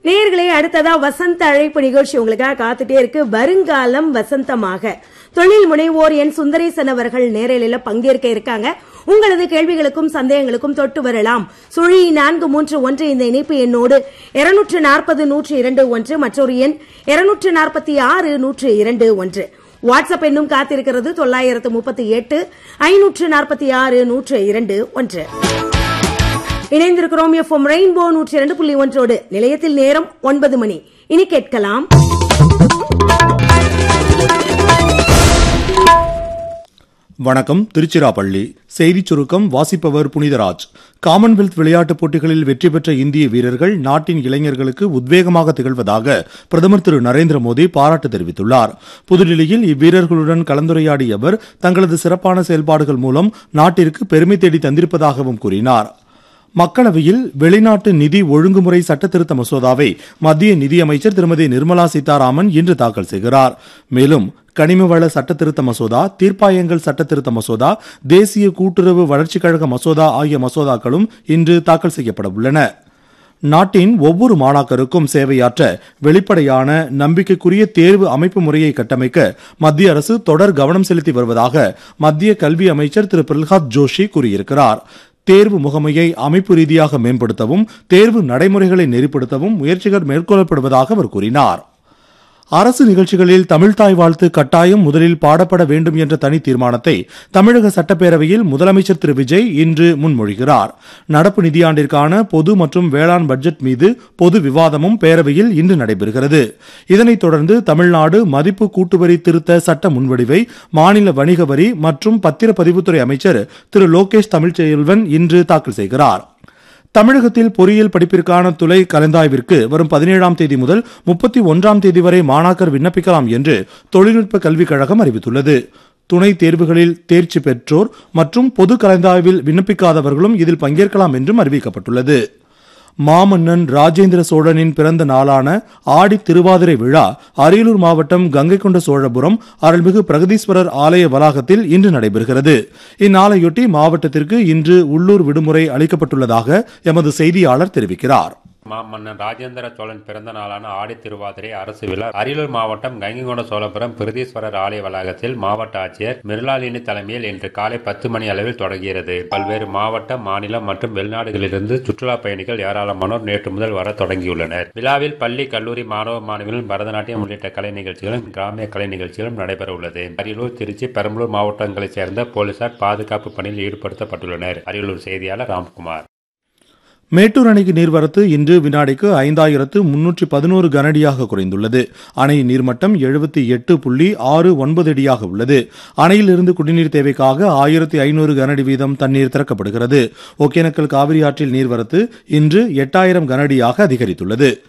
நேயர்களே அடுத்ததா வசந்த அழைப்பு நிகழ்ச்சி உங்களுக்காக காத்துட்டே இருக்கு வருங்காலம் வசந்தமாக தொழில் முனைவோர் என் சுந்தரேசன் அவர்கள் நேரலையில பங்கேற்க இருக்காங்க உங்களது கேள்விகளுக்கும் சந்தேகங்களுக்கும் தொட்டு வரலாம் சுழி நான்கு மூன்று ஒன்று இந்த இணைப்பு எண்ணோடு இருநூற்று நாற்பது நூற்று இரண்டு ஒன்று மற்றொரு எண் இருநூற்று நாற்பத்தி ஆறு நூற்று இரண்டு ஒன்று வாட்ஸ்அப் எண்ணும் காத்திருக்கிறது தொள்ளாயிரத்து முப்பத்தி எட்டு ஐநூற்று நாற்பத்தி ஆறு நூற்று இரண்டு ஒன்று இணைந்திருக்கிறோம் எஃப்எம் ரெயின்போ நூற்றி இரண்டு புள்ளி ஒன்றோடு நிலையத்தில் நேரம் ஒன்பது மணி இனி கேட்கலாம் வணக்கம் திருச்சிராப்பள்ளி செய்திச் சுருக்கம் வாசிப்பவர் புனிதராஜ் காமன்வெல்த் விளையாட்டுப் போட்டிகளில் வெற்றி பெற்ற இந்திய வீரர்கள் நாட்டின் இளைஞர்களுக்கு உத்வேகமாக திகழ்வதாக பிரதமர் திரு நரேந்திர மோடி பாராட்டு தெரிவித்துள்ளார் புதுடில்லியில் இவ்வீரர்களுடன் கலந்துரையாடிய அவர் தங்களது சிறப்பான செயல்பாடுகள் மூலம் நாட்டிற்கு பெருமை தேடி தந்திருப்பதாகவும் கூறினார் மக்களவையில் வெளிநாட்டு நிதி ஒழுங்குமுறை சட்டத்திருத்த மசோதாவை மத்திய நிதியமைச்சர் திருமதி நிர்மலா சீதாராமன் இன்று தாக்கல் செய்கிறார் மேலும் கனிமவள சட்டத்திருத்த மசோதா தீர்ப்பாயங்கள் சட்டத்திருத்த மசோதா தேசிய கூட்டுறவு வளர்ச்சிக் கழக மசோதா ஆகிய மசோதாக்களும் இன்று தாக்கல் செய்யப்பட உள்ளன நாட்டின் ஒவ்வொரு மாணாக்கருக்கும் சேவையாற்ற வெளிப்படையான நம்பிக்கைக்குரிய தேர்வு அமைப்பு முறையை கட்டமைக்க மத்திய அரசு தொடர் கவனம் செலுத்தி வருவதாக மத்திய கல்வி அமைச்சர் திரு பிரல்ஹாத் ஜோஷி கூறியிருக்கிறார் தேர்வு முகமையை அமைப்பு ரீதியாக மேம்படுத்தவும் தேர்வு நடைமுறைகளை நெறிப்படுத்தவும் முயற்சிகள் மேற்கொள்ளப்படுவதாக அவர் கூறினார் அரசு நிகழ்ச்சிகளில் தமிழ்தாய் வாழ்த்து கட்டாயம் முதலில் பாடப்பட வேண்டும் என்ற தனி தீர்மானத்தை தமிழக சட்டப்பேரவையில் முதலமைச்சர் திரு விஜய் இன்று முன்மொழிகிறார் நடப்பு நிதியாண்டிற்கான பொது மற்றும் வேளாண் பட்ஜெட் மீது பொது விவாதமும் பேரவையில் இன்று நடைபெறுகிறது இதனைத் தொடர்ந்து தமிழ்நாடு மதிப்பு கூட்டுவரி திருத்த சட்ட முன்வடிவை மாநில வணிக வரி மற்றும் பத்திரப்பதிவுத்துறை அமைச்சர் திரு லோகேஷ் தமிழ்ச்செல்வன் இன்று தாக்கல் செய்கிறார் தமிழகத்தில் பொறியியல் படிப்பிற்கான துளை கலந்தாய்விற்கு வரும் பதினேழாம் தேதி முதல் முப்பத்தி ஒன்றாம் தேதி வரை மாணாக்கர் விண்ணப்பிக்கலாம் என்று தொழில்நுட்ப கல்விக் கழகம் அறிவித்துள்ளது துணை தேர்வுகளில் தேர்ச்சி பெற்றோர் மற்றும் பொது கலந்தாய்வில் விண்ணப்பிக்காதவர்களும் இதில் பங்கேற்கலாம் என்றும் அறிவிக்கப்பட்டுள்ளது மாமன்னன் ராஜேந்திர சோழனின் பிறந்த நாளான ஆடி திருவாதிரை விழா அரியலூர் மாவட்டம் கங்கை கொண்ட சோழபுரம் அருள்மிகு பிரகதீஸ்வரர் ஆலய வளாகத்தில் இன்று நடைபெறுகிறது இந்நாளையொட்டி மாவட்டத்திற்கு இன்று உள்ளூர் விடுமுறை அளிக்கப்பட்டுள்ளதாக எமது செய்தியாளர் தெரிவிக்கிறார் மாமன்னன் ராஜேந்திர சோழன் பிறந்த நாளான ஆடி திருவாதிரை அரசு விழா அரியலூர் மாவட்டம் கங்கைகொண்ட சோழபுரம் பிரதீஸ்வரர் ஆலய வளாகத்தில் மாவட்ட ஆட்சியர் மிருளாலினி தலைமையில் இன்று காலை பத்து மணி அளவில் தொடங்குகிறது பல்வேறு மாவட்ட மாநிலம் மற்றும் வெளிநாடுகளிலிருந்து சுற்றுலா பயணிகள் ஏராளமானோர் நேற்று முதல் வர தொடங்கியுள்ளனர் விழாவில் பள்ளி கல்லூரி மாணவ மாணவிகள் பரதநாட்டியம் உள்ளிட்ட கலை நிகழ்ச்சிகளும் கிராமிய கலை நிகழ்ச்சிகளும் நடைபெற உள்ளது அரியலூர் திருச்சி பெரம்பலூர் மாவட்டங்களைச் சேர்ந்த போலீசார் பாதுகாப்பு பணியில் ஈடுபடுத்தப்பட்டுள்ளனர் அரியலூர் செய்தியாளர் ராம்குமார் மேட்டூர் அணைக்கு நீர்வரத்து இன்று வினாடிக்கு ஐந்தாயிரத்து முன்னூற்றி பதினோரு கனஅடியாக குறைந்துள்ளது அணை நீர்மட்டம் எழுபத்தி எட்டு புள்ளி ஆறு ஒன்பது அடியாக உள்ளது அணையிலிருந்து குடிநீர் தேவைக்காக ஆயிரத்தி ஐநூறு கனஅடி வீதம் தண்ணீர் திறக்கப்படுகிறது ஒகேனக்கல் காவிரி ஆற்றில் நீர்வரத்து இன்று எட்டாயிரம் கனஅடியாக அதிகரித்துள்ளது